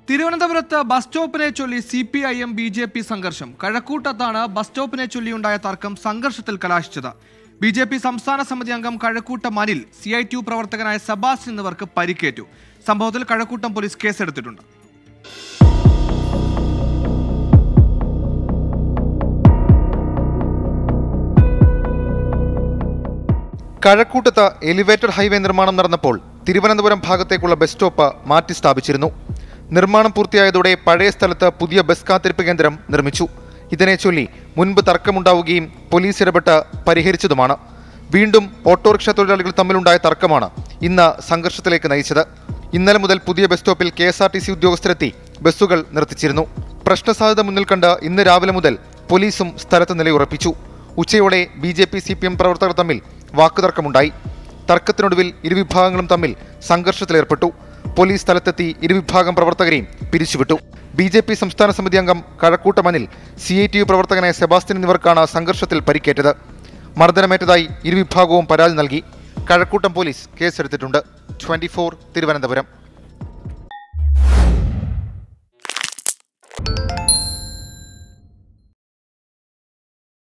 തിരുവനന്തപുരത്ത് ബസ് സ്റ്റോപ്പിനെ ചൊല്ലി C P I M B J P സംഘർഷം കഴക്കൂട്ടത്താണ് ബസ് സ്റ്റോപ്പിനെ ചൊല്ലിയുണ്ടായ തർക്കം സംഘർഷത്തിൽ കലാശിച്ചത് ബി ജെ പി സംസ്ഥാന സമിതി അംഗം Kazhakkoottam Anil C I T U പ്രവർത്തകനായ സബാസ് എന്നിവർക്ക് പരിക്കേറ്റു സംഭവത്തിൽ കഴക്കൂട്ടം പോലീസ് കേസെടുത്തിട്ടുണ്ട് കഴക്കൂട്ടത്ത് എലിവേറ്റഡ് ഹൈവേ നിർമ്മാണം നടന്നപ്പോൾ തിരുവനന്തപുരം ഭാഗത്തേക്കുള്ള ബസ് സ്റ്റോപ്പ് മാറ്റി സ്ഥാപിച്ചിരുന്നു നിർമ്മാണം പൂർത്തിയായതോടെ പഴയ സ്ഥലത്ത് പുതിയ ബസ് കാത്തിരിപ്പ് കേന്ദ്രം നിർമ്മിച്ചു ഇതിനെ ചൊല്ലി മുൻപ് തർക്കമുണ്ടാവുകയും പോലീസ് ഇടപെട്ട് പരിഹരിച്ചതുമാണ് വീണ്ടും ഓട്ടോറിക്ഷ തൊഴിലാളികൾ തമ്മിലുണ്ടായ തർക്കമാണ് ഇന്ന് സംഘർഷത്തിലേക്ക് നയിച്ചത് ഇന്നലെ മുതൽ പുതിയ ബസ് സ്റ്റോപ്പിൽ K S R T C ഉദ്യോഗസ്ഥരെത്തി ബസ്സുകൾ നിർത്തിച്ചിരുന്നു പ്രശ്നസാധ്യത മുന്നിൽ കണ്ട് ഇന്ന് രാവിലെ മുതൽ പോലീസും സ്ഥലത്ത് നിലയുറപ്പിച്ചു ഉച്ചയോടെ B J P C P M പ്രവർത്തകർ തമ്മിൽ വാക്കുതർക്കമുണ്ടായി തർക്കത്തിനൊടുവിൽ ഇരുവിഭാഗങ്ങളും തമ്മിൽ സംഘർഷത്തിലേർപ്പെട്ടു പോലീസ് സ്ഥലത്തെത്തി ഇരുവിഭാഗം പ്രവർത്തകരെയും പിരിച്ചുവിട്ടു ബി ജെ പി സംസ്ഥാന സമിതി അംഗം കഴക്കൂട്ടമനിൽ സി ഐ ടി യു പ്രവർത്തകനായ സെബാസ്റ്റ്യൻ എന്നിവർക്കാണ് സംഘർഷത്തിൽ പരിക്കേറ്റത് മർദ്ദനമേറ്റതായി ഇരുവിഭാഗവും പരാതി നൽകി കഴക്കൂട്ടം പോലീസ് കേസെടുത്തിട്ടുണ്ട് ട്വന്റി തിരുവനന്തപുരം